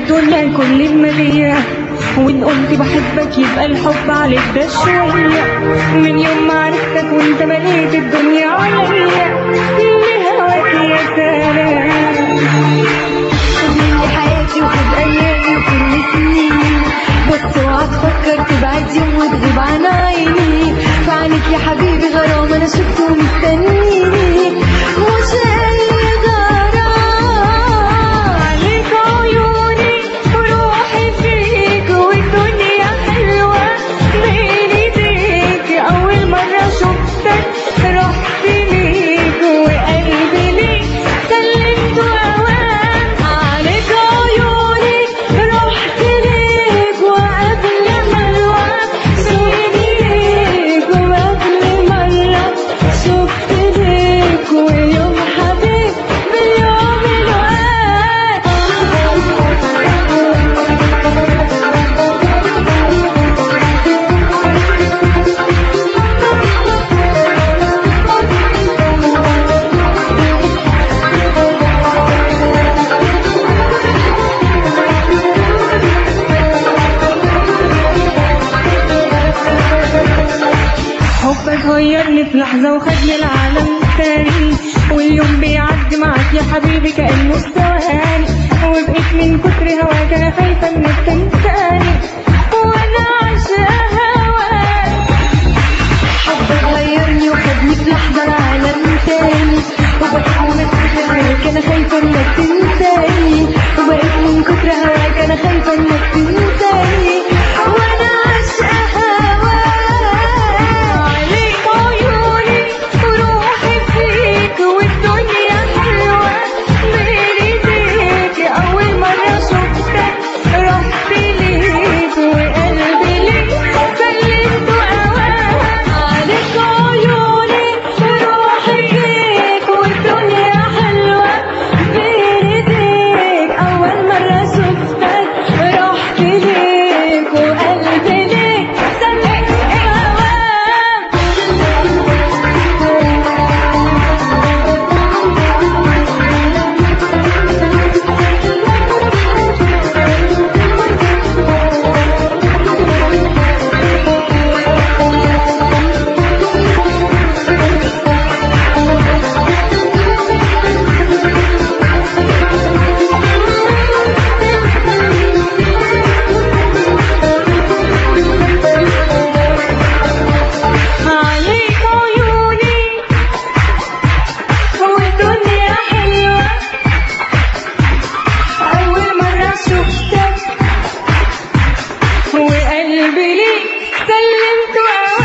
الدنيا كل المالية وان قلت بحبك يبقى الحب عليك ده شوية من يوم ما عرفتك وانت مليت الدنيا عليا لهواك يا سلام خد مني حياتي وخد ايامي وكل سنيني بس اوعى تفكر تبعد يوم وتغيب عن عيني في عينك يا حبيبي غرام انا شفته ومستنيني مش اي غرام عليك عيوني وروحي فيك والدنيا حلوة بين ايديك أول مرة شفتك رحت ليك وقلبي ليك سلمت أوام عليك عيوني رحت ليك وقبل مرة بين ايديك وقبل مرة شفت ليك ويوم حبيب باليوم حبك غيرني في لحظة وخدني العالم تاني واليوم بيعدي معاك يا حبيبي كأنه ثواني وبقيت من كتر هواك أنا خايفة إنك تنساني وأنا عاشقة هواك حبك غيرني وخدني في لحظة لعالم تاني وبقيت من كتر هواك أنا خايفة إنك تنساني وبقيت من كتر هواك أنا خايفة إنك تنساني وأنا عاشقة هواك عليك عيوني وروحي فيك والدنيا حلوة بين ايديك أول مرة شفتك رحت ليك وقلبي ليك سلمت أوام عليك عيوني وروحي فيك والدنيا حلوة بين ايديك أول مرة شفتك رحت ليك وقلبي ليك سلمت أوام عليك عيوني والدنيا حلوة أول مرة شفتك وقلبي ليك سلمت أوام